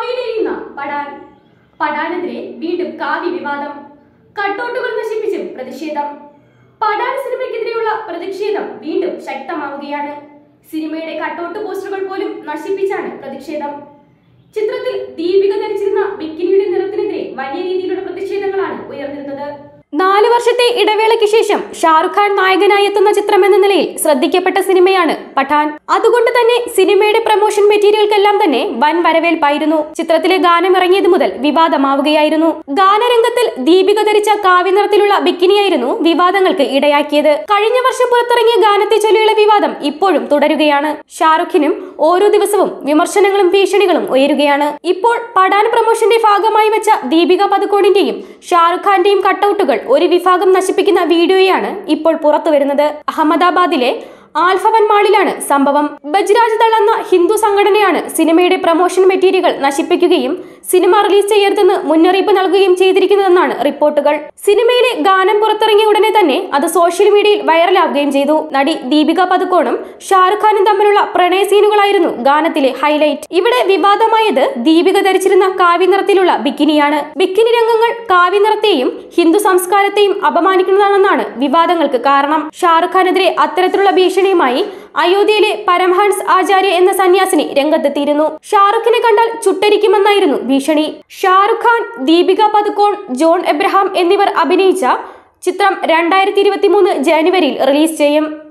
കാവ്യയിലെയുന്ന പടാൻ പടാനെതിരെ വീണ്ടും കാവ്യ വിവാദം കട്ടൗട്ടുകൾ നശിപ്പിച്ചും പ്രതിഷേധം പടാൻ സിനിമയ്ക്കെതിരെയുള്ള പ്രതിഷേധം വീണ്ടും ശക്തമാവുകയാണ് സിനിമയുടെ കട്ടൗട്ട് പോസ്റ്ററുകൾ പോലും നശിപ്പിച്ചാണ് പ്രതിഷേധം ചിത്രത്തിൽ ദീപിക ധരിച്ചിരുന്ന ബിക്കിനിയുടെ നിറത്തിനെതിരെ വലിയ രീതിയിലുള്ള പ്രതിഷേധങ്ങളാണ് ഉയർന്നിരുന്നത് നാല് വർഷത്തെ ഇടവേളയ്ക്ക് ശേഷം ഷാറുഖ് ഖാൻ നായകനായി എത്തുന്ന ചിത്രം എന്ന നിലയിൽ ശ്രദ്ധിക്കപ്പെട്ട സിനിമയാണ് പഠാൻ അതുകൊണ്ട് തന്നെ സിനിമയുടെ പ്രൊമോഷൻ മെറ്റീരിയൽക്കെല്ലാം തന്നെ വൻ വരവേൽപ്പായിരുന്നു ചിത്രത്തിലെ ഗാനം ഇറങ്ങിയത് മുതൽ വിവാദമാവുകയായിരുന്നു ഗാനരംഗത്തിൽ ദീപിക ധരിച്ച കാവ്യനിറത്തിലുള്ള ബിക്കിനിയായിരുന്നു വിവാദങ്ങൾക്ക് ഇടയാക്കിയത് കഴിഞ്ഞ വർഷം പുറത്തിറങ്ങിയ ഗാനത്തെ ചൊല്ലിയുള്ള വിവാദം ഇപ്പോഴും തുടരുകയാണ് ഷാറുഖിനും ഓരോ ദിവസവും വിമർശനങ്ങളും ഭീഷണികളും ഉയരുകയാണ് ഇപ്പോൾ പഠാൻ പ്രൊമോഷന്റെ ഭാഗമായി വെച്ച ദീപിക പതുക്കോണിന്റെയും ഷാറുഖ് ഖാന്റെയും കട്ടൗട്ടുകൾ ഒരു വിഭാഗം നശിപ്പിക്കുന്ന വീഡിയോയാണ് ഇപ്പോൾ പുറത്തു വരുന്നത് അഹമ്മദാബാദിലെ ആൽഫവൻ മാളിലാണ് സംഭവം ബജ്രാജ് ദൾ എന്ന ഹിന്ദു സംഘടനയാണ് സിനിമയുടെ പ്രൊമോഷൻ മെറ്റീരിയൽ നശിപ്പിക്കുകയും സിനിമ റിലീസ് ചെയ്യരുതെന്ന് മുന്നറിയിപ്പ് നൽകുകയും ചെയ്തിരിക്കുന്നതെന്നാണ് റിപ്പോർട്ടുകൾ സിനിമയിലെ ഗാനം പുറത്തിറങ്ങിയ ഉടനെ തന്നെ അത് സോഷ്യൽ മീഡിയയിൽ വൈറലാവുകയും ചെയ്തു നടി ദീപിക പതുക്കോണും ഷാറുഖ് ഖാനും തമ്മിലുള്ള പ്രണയ സീനുകളായിരുന്നു ഗാനത്തിലെ ഹൈലൈറ്റ് ഇവിടെ വിവാദമായത് ദീപിക ധരിച്ചിരുന്ന കാവ്യനിറത്തിലുള്ള ബിക്കിനിയാണ് ബിക്കിനി രംഗങ്ങൾ കാവ്യനിറത്തെയും ഹിന്ദു സംസ്കാരത്തെയും അപമാനിക്കുന്നതാണെന്നാണ് വിവാദങ്ങൾക്ക് കാരണം ഷാറുഖ് ഖാനെതിരെ അത്തരത്തിലുള്ള ഭീഷണിയുമായി അയോധ്യയിലെ പരമഹൻസ് ആചാര്യ എന്ന സന്യാസിനി രംഗത്തെത്തിയിരുന്നു ഷാറുഖിനെ കണ്ടാൽ ചുട്ടരിക്കുമെന്നായിരുന്നു ഭീഷണി ഷാറുഖ് ഖാൻ ദീപിക പതുക്കോൺ ജോൺ എബ്രഹാം എന്നിവർ അഭിനയിച്ച ചിത്രം രണ്ടായിരത്തി ഇരുപത്തി മൂന്ന് ജനുവരിയിൽ റിലീസ് ചെയ്യും